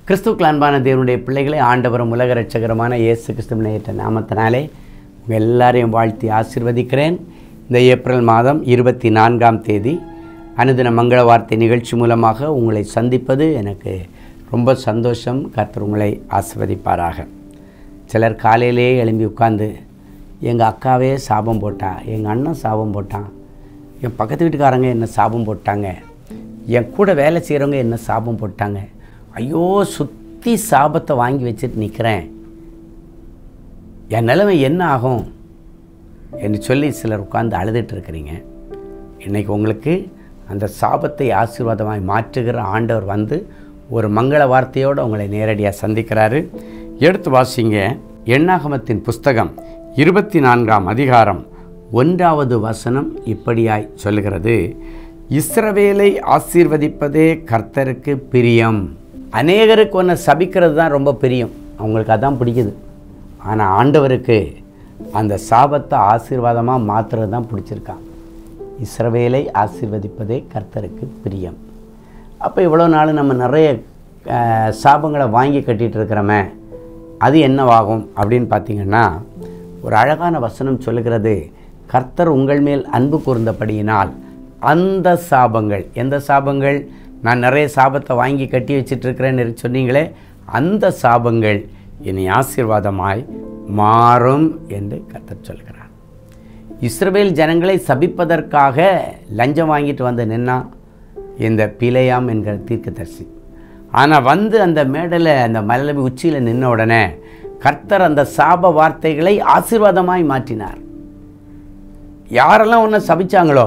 கிறிஸ்துவுக்கு அன்பான தேவனுடைய பிள்ளைகளை ஆண்டவரும் உலக ரட்சகரமான இயேசு கிறிஸ்துவின் ஏற்ற நாமத்தினாலே உங்கள் எல்லாரையும் வாழ்த்தி ஆசீர்வதிக்கிறேன் இந்த ஏப்ரல் மாதம் இருபத்தி நான்காம் தேதி அனுதின மங்கள வார்த்தை நிகழ்ச்சி மூலமாக உங்களை சந்திப்பது எனக்கு ரொம்ப சந்தோஷம் கர்த்தர் உங்களை ஆசீர்வதிப்பாராக சிலர் காலையிலே எழும்பி உட்காந்து எங்கள் அக்காவே சாபம் போட்டா எங்கள் அண்ணன் சாபம் போட்டான் என் பக்கத்து வீட்டுக்காரங்க என்ன சாபம் போட்டாங்க என் கூட வேலை செய்கிறவங்க என்ன சாபம் போட்டாங்க ஐயோ சுற்றி சாபத்தை வாங்கி வச்சுட்டு நிற்கிறேன் என் நிலைமை என்ன ஆகும் என்று சொல்லி சிலர் உட்கார்ந்து அழுதுட்டு இருக்கிறீங்க இன்றைக்கி உங்களுக்கு அந்த சாபத்தை ஆசீர்வாதமாய் மாற்றுகிற ஆண்டவர் வந்து ஒரு மங்கள வார்த்தையோடு உங்களை நேரடியாக சந்திக்கிறாரு எடுத்து வாசிங்க எண்ணாகமத்தின் புஸ்தகம் இருபத்தி நான்காம் அதிகாரம் ஒன்றாவது வசனம் இப்படியாய் சொல்லுகிறது இஸ்ரவேலை ஆசீர்வதிப்பதே கர்த்தருக்கு பிரியம் அநேகருக்கு ஒன்று சபிக்கிறது தான் ரொம்ப பிரியம் அவங்களுக்கு அதான் பிடிக்குது ஆனால் ஆண்டவருக்கு அந்த சாபத்தை ஆசீர்வாதமாக மாற்றுறது தான் பிடிச்சிருக்கான் இஸ்ரவேலை ஆசீர்வதிப்பதே கர்த்தருக்கு பிரியம் அப்போ இவ்வளோ நாள் நம்ம நிறைய அஹ், சாபங்களை வாங்கி கட்டிகிட்டு இருக்கிறோமே அது என்னவாகும் அப்படின்னு பார்த்தீங்கன்னா ஒரு அழகான வசனம் சொல்லுகிறது கர்த்தர் உங்கள் மேல் அன்பு கூர்ந்தபடியினால் அந்த சாபங்கள் எந்த சாபங்கள் நான் நிறைய சாபத்தை வாங்கி கட்டி வச்சிட்டு இருக்கிறேன்னு சொன்னீங்களே அந்த சாபங்கள் இனி ஆசீர்வாதமாய் மாறும் என்று கர்த்தர் சொல்கிறார் இஸ்ரவேல் ஜனங்களை சபிப்பதற்காக லஞ்சம் வாங்கிட்டு வந்து நின்னா இந்த பிழையாம் என்கிற தீர்க்கதரிசி ஆனால் வந்து அந்த மேடையில் அந்த மலபி உச்சியில் நின்ன உடனே கர்த்தர் அந்த சாப வார்த்தைகளை ஆசீர்வாதமாய் மாற்றினார் யாரெல்லாம் ஒன்று சபிச்சாங்களோ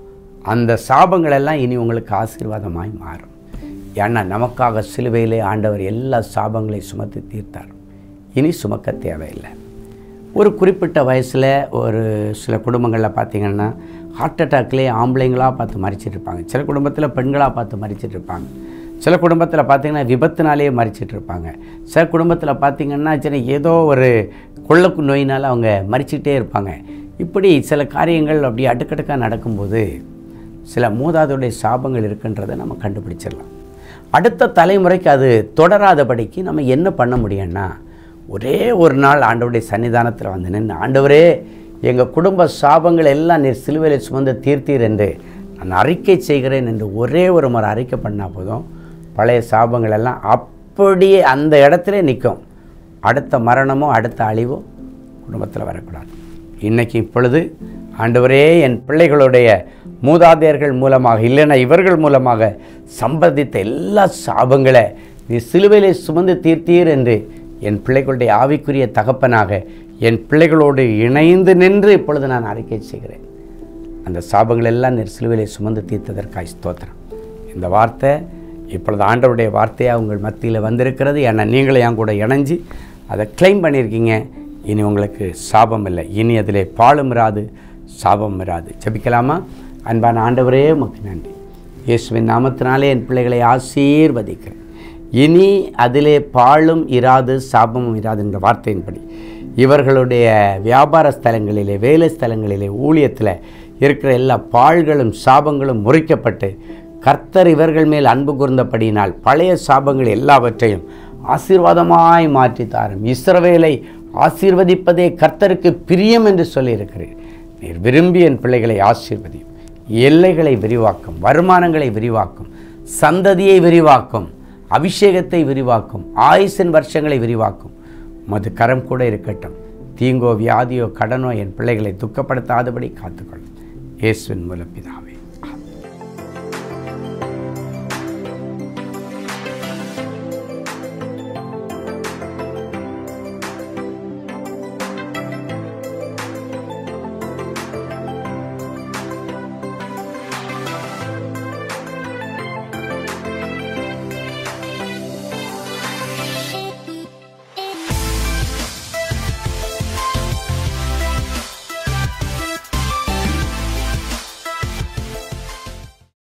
அந்த சாபங்கள் எல்லாம் இனி உங்களுக்கு ஆசீர்வாதமாய் மாறும் ஏன்னா நமக்காக சிலுவையிலே ஆண்டவர் எல்லா சாபங்களையும் சுமத்தி தீர்த்தார் இனி சுமக்க தேவையில்லை ஒரு குறிப்பிட்ட வயசில் ஒரு சில குடும்பங்களில் பார்த்தீங்கன்னா ஹார்ட் அட்டாக்லேயே ஆம்பளைங்களாக பார்த்து மறிச்சிட்டு இருப்பாங்க சில குடும்பத்தில் பெண்களாக பார்த்து மறிச்சிட்டு இருப்பாங்க சில குடும்பத்தில் பார்த்தீங்கன்னா விபத்துனாலேயே மறிச்சிட்டு இருப்பாங்க சில குடும்பத்தில் பார்த்தீங்கன்னா சின்ன ஏதோ ஒரு கொள்ளக்கு நோயினால் அவங்க மறிச்சிட்டே இருப்பாங்க இப்படி சில காரியங்கள் அப்படி அடுக்கடுக்காக நடக்கும்போது சில மூதாதையுடைய சாபங்கள் இருக்குன்றதை நம்ம கண்டுபிடிச்சிடலாம் அடுத்த தலைமுறைக்கு அது தொடராதபடிக்கு நம்ம என்ன பண்ண முடியும்னா ஒரே ஒரு நாள் ஆண்டவருடைய சன்னிதானத்தில் வந்து நின்று ஆண்டவரே எங்கள் குடும்ப சாபங்கள் எல்லாம் நீர் சிலுவையில் சுமந்து தீர்த்தீர் என்று நான் அறிக்கை செய்கிறேன் என்று ஒரே ஒரு முறை அறிக்கை பண்ணால் போதும் பழைய சாபங்கள் எல்லாம் அப்படியே அந்த இடத்துல நிற்கும் அடுத்த மரணமோ அடுத்த அழிவோ குடும்பத்தில் வரக்கூடாது இன்னைக்கு இப்பொழுது ஆண்டவரே என் பிள்ளைகளுடைய மூதாதையர்கள் மூலமாக இல்லைன்னா இவர்கள் மூலமாக சம்பந்தித்த எல்லா சாபங்களை நீ சிலுவையிலே சுமந்து தீர்த்தீர் என்று என் பிள்ளைகளுடைய ஆவிக்குரிய தகப்பனாக என் பிள்ளைகளோடு இணைந்து நின்று இப்பொழுது நான் அறிக்கை செய்கிறேன் அந்த சாபங்கள் எல்லாம் நீர் சிலுவையிலே சுமந்து தீர்த்ததற்காய் ஸ்தோத்திரம் இந்த வார்த்தை இப்பொழுது ஆண்டவருடைய வார்த்தையாக உங்கள் மத்தியில் வந்திருக்கிறது ஏன்னா நீங்களும் என் கூட இணைஞ்சு அதை கிளைம் பண்ணியிருக்கீங்க இனி உங்களுக்கு சாபம் இல்லை இனி அதிலே பாலும் இராது சாபம் இராது ஜெபிக்கலாமா அன்பான ஆண்டவரே உமக்கு நன்றி இயேசுவின் நாமத்தினாலே என் பிள்ளைகளை ஆசீர்வதிக்கிறேன் இனி அதிலே பாலும் இராது சாபமும் இராது என்ற வார்த்தையின்படி இவர்களுடைய வியாபார ஸ்தலங்களிலே வேலை ஸ்தலங்களிலே ஊழியத்தில் இருக்கிற எல்லா பாழ்களும் சாபங்களும் முறிக்கப்பட்டு கர்த்தர் இவர்கள் மேல் அன்பு கூர்ந்தபடியினால் பழைய சாபங்கள் எல்லாவற்றையும் ஆசீர்வாதமாய் மாற்றி தாரும் இஸ்ரவேலை ஆசீர்வதிப்பதே கர்த்தருக்கு பிரியம் என்று சொல்லியிருக்கிறேன் நீர் விரும்பி என் பிள்ளைகளை ஆசீர்வதியும் எல்லைகளை விரிவாக்கும் வருமானங்களை விரிவாக்கும் சந்ததியை விரிவாக்கும் அபிஷேகத்தை விரிவாக்கும் ஆயுசின் வருஷங்களை விரிவாக்கும் மது கரம் கூட இருக்கட்டும் தீங்கோ வியாதியோ கடனோ என் பிள்ளைகளை துக்கப்படுத்தாதபடி காத்துக்கொள்ளும் இயேசுவின் மூலப்பிதா